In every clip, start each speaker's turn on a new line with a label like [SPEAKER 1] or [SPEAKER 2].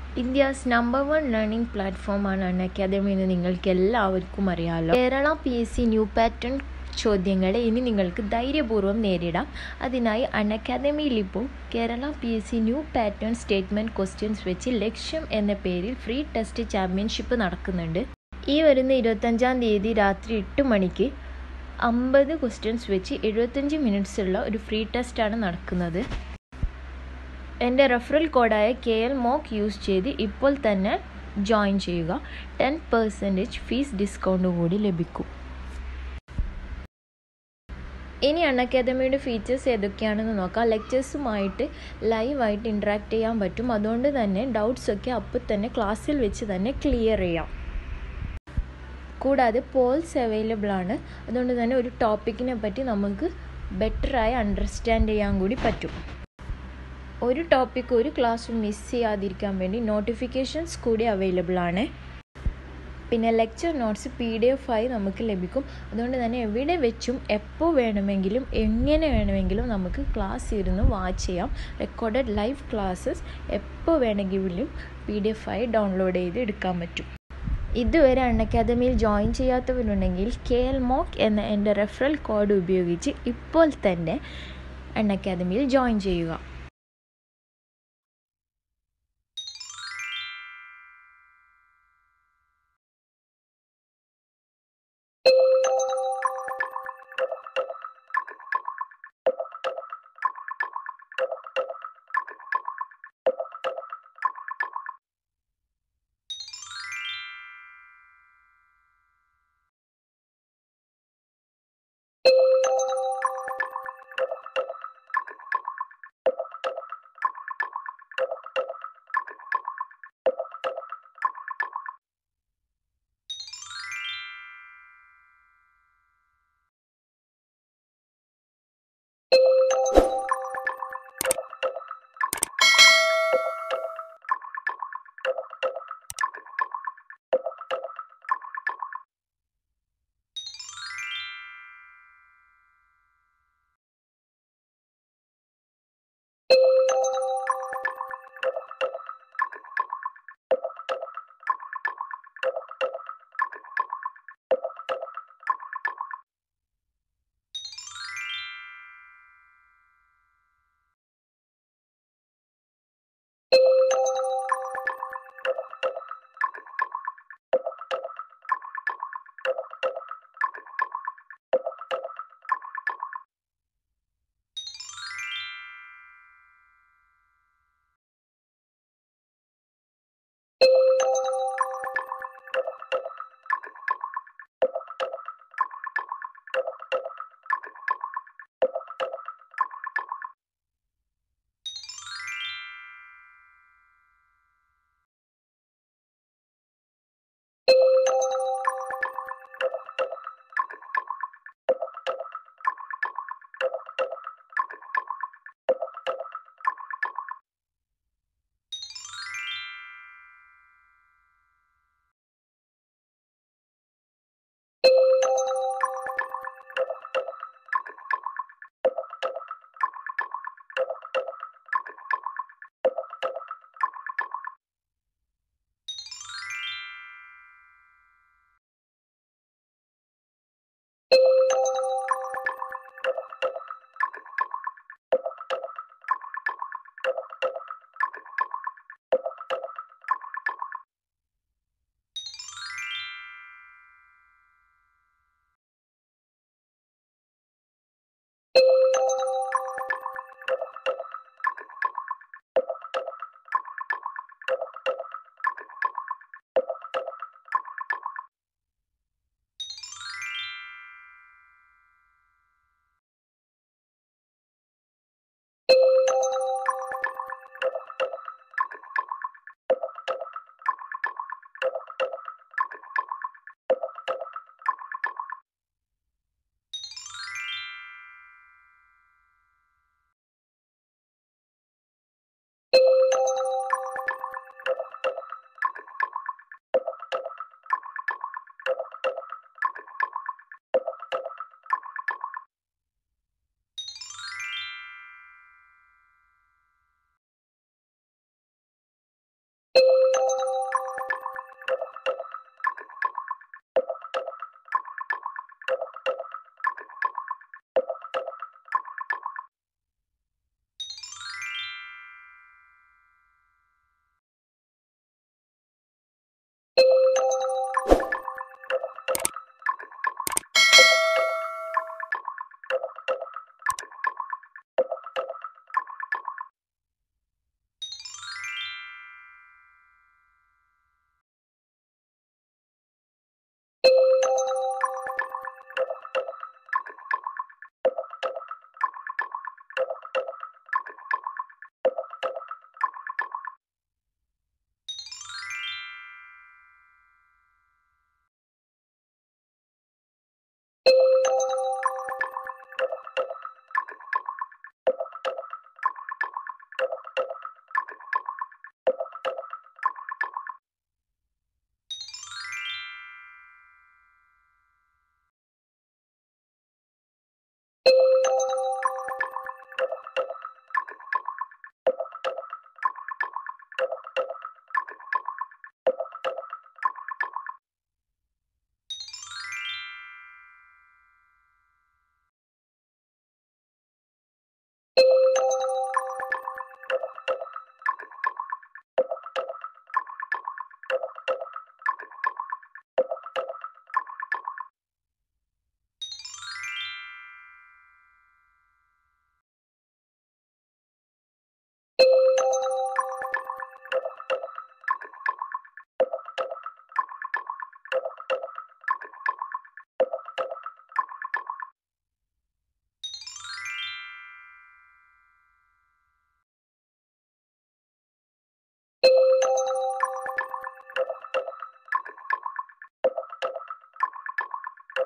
[SPEAKER 1] India's number one learning പ്ലാറ്റ്ഫോമാണ് അൺ academy എന്ന് നിങ്ങൾക്ക് എല്ലാവർക്കും അറിയാമല്ലോ Kerala P S C new pattern ചോദ്യങ്ങളെ ഇനി നിങ്ങൾക്ക് ധൈര്യപൂർവ്വം നേരിടാം അതിനായി അൺ അക്കാദമിയിൽ ഇപ്പോൾ Kerala P S C new pattern statement questions വെച്ച് ലക്ഷ്യം എന്ന പേരിൽ ഫ്രീ ടെസ്റ്റ് ചാമ്പ്യൻഷിപ്പ് നടക്കുന്നുണ്ട് ഈ വരുന്ന ഇരുപത്തഞ്ചാം തീയതി രാത്രി എട്ട് മണിക്ക് അമ്പത് ക്വസ്റ്റ്യൻസ് വെച്ച് എഴുപത്തഞ്ച് മിനിറ്റ്സ് ഉള്ള ഒരു ഫ്രീ ടെസ്റ്റാണ് നടക്കുന്നത് എൻ്റെ റെഫറൽ കോഡായ കെ എൽ മോക്ക് യൂസ് ചെയ്ത് ഇപ്പോൾ തന്നെ ജോയിൻ ചെയ്യുക ടെൻ പെർസെൻറ്റേജ് ഫീസ് ഡിസ്കൗണ്ട് കൂടി ലഭിക്കും ഇനി അൺ അക്കാദമിയുടെ ഫീച്ചേഴ്സ് ഏതൊക്കെയാണെന്ന് നോക്കാം ലെക്ചേഴ്സുമായിട്ട് ലൈവായിട്ട് ഇൻട്രാക്ട് ചെയ്യാൻ പറ്റും അതുകൊണ്ട് തന്നെ ഡൗട്ട്സ് ഒക്കെ അപ്പോൾ തന്നെ ക്ലാസ്സിൽ വെച്ച് തന്നെ ക്ലിയർ ചെയ്യാം കൂടാതെ പോൾസ് അവൈലബിൾ ആണ് അതുകൊണ്ട് തന്നെ ഒരു ടോപ്പിക്കിനെ പറ്റി നമുക്ക് ബെറ്ററായി അണ്ടർസ്റ്റാൻഡ് ചെയ്യാൻ കൂടി പറ്റും ഒരു ടോപ്പിക്ക് ഒരു ക്ലാസ് മിസ് ചെയ്യാതിരിക്കാൻ വേണ്ടി നോട്ടിഫിക്കേഷൻസ് കൂടി അവൈലബിൾ ആണ് പിന്നെ lecture notes P D F ആയി നമുക്ക് ലഭിക്കും അതുകൊണ്ട് തന്നെ എവിടെ വെച്ചും എപ്പോൾ വേണമെങ്കിലും എങ്ങനെ വേണമെങ്കിലും നമുക്ക് ക്ലാസ് ഇരുന്ന് വാച്ച് ചെയ്യാം റെക്കോർഡഡ് ലൈവ് ക്ലാസ്സസ് എപ്പോൾ വേണമെങ്കിലും പി ഡി എഫ് ആയി ഡൗൺലോഡ് ചെയ്ത് എടുക്കാൻ പറ്റും ഇതുവരെ അൺ അക്കാദമിയിൽ ജോയിൻ ചെയ്യാത്തവരുണ്ടെങ്കിൽ കെ എൽ മോക്ക് എന്ന എൻ്റെ റെഫറൽ കോഡ് ഉപയോഗിച്ച് ഇപ്പോൾ തന്നെ അൺ അക്കാദമിയിൽ ജോയിൻ ചെയ്യുക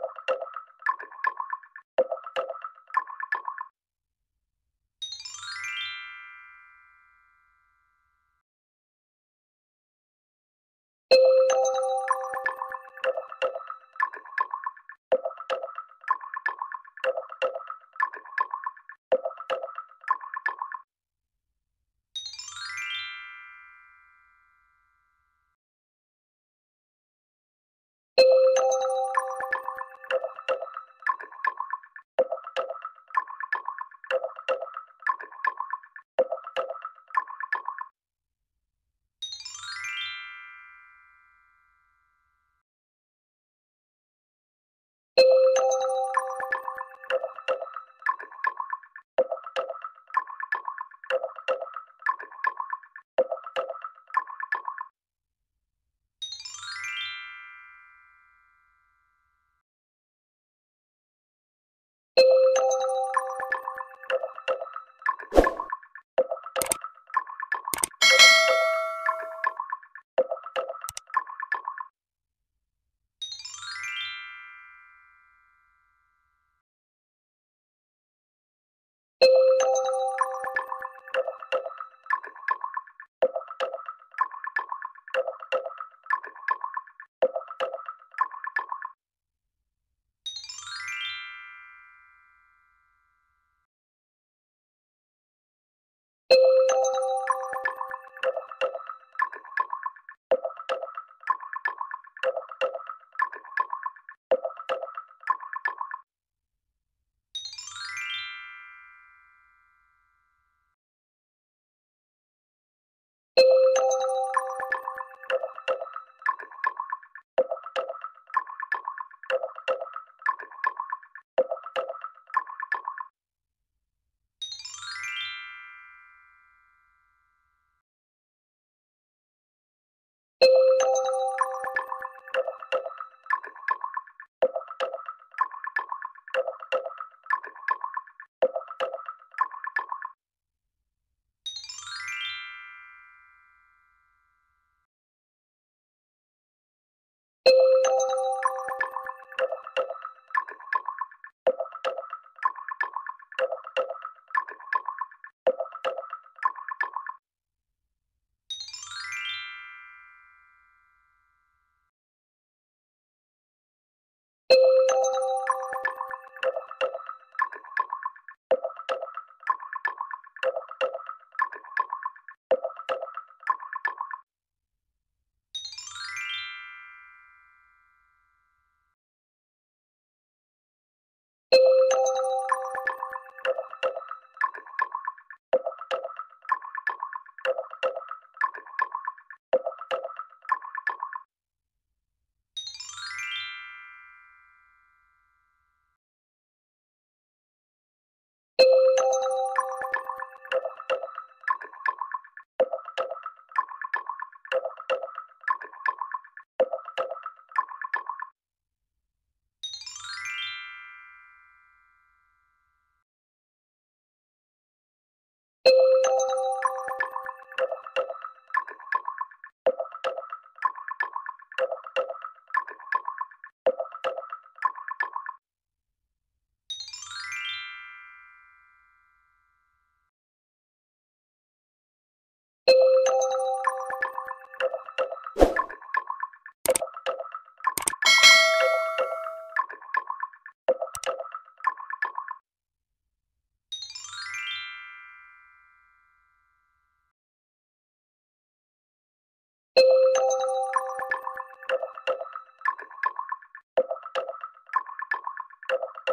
[SPEAKER 2] you